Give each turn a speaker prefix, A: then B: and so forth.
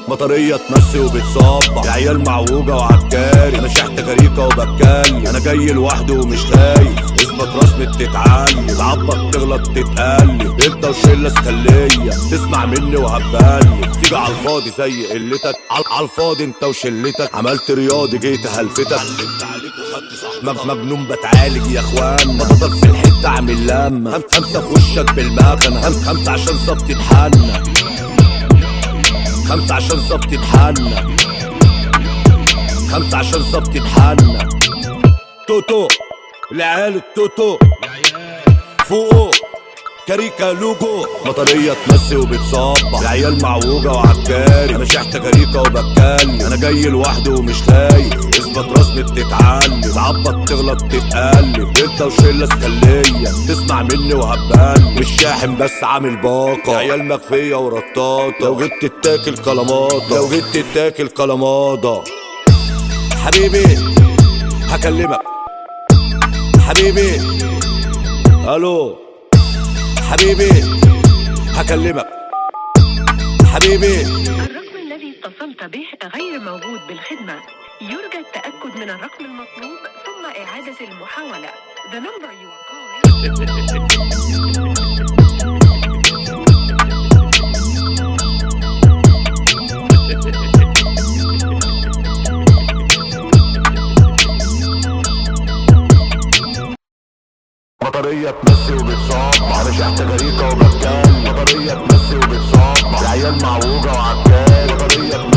A: مطرية تمسي وبتصبح يا عيال معوجة وعكاري انا شحت كاريكا وبتكلم انا جاي لوحدي ومش خايف اثبت رسمي تتعلم تعبط تغلط تتقلب انت وشلة سكلية تسمع مني وهبقلب تيجي على الفاضي زي قلتك على الفاضي انت وشلتك عملت رياضي جيت هلفتك علمت عليك وخدت صاحبك مجنون بتعالج يا اخوان بطلت في الحتة اعمل لما خمسة في وشك بالمكنة خمسة عشان ظبط تتحنى خمسة عشان ظبط تتحنى خمسة عشان ظبط تتحنى توتو العيال التوتو فوقو كاريكا لوجو مطرية تمسي وبتصبح العيال معوجة وعكاري انا شحت كاريكا وبتكلم انا جاي لوحدي ومش خايف اثبت رسمي بتتعلم تعبط تغلط تتقلب انت وشلة سكلية تسمع مني وهبقلب مش شاحن بس عامل باقة عيال مخفية ورطاطة لو جيت تتاكل كلاماطة لو جيت تتاكل كلاماضة حبيبي هكلمك حبيبي الو حبيبي هكلمك حبيبي
B: الرقم الذي اتصلت به غير موجود بالخدمة يرجى التأكد من الرقم المطلوب ثم إعادة المحاولة The number you are calling
A: مطرية تمسي وبتصبح انا شحت جريكة وبتكلم مطرية تمسي وبتصبح العيال معوجة وعكال مطرية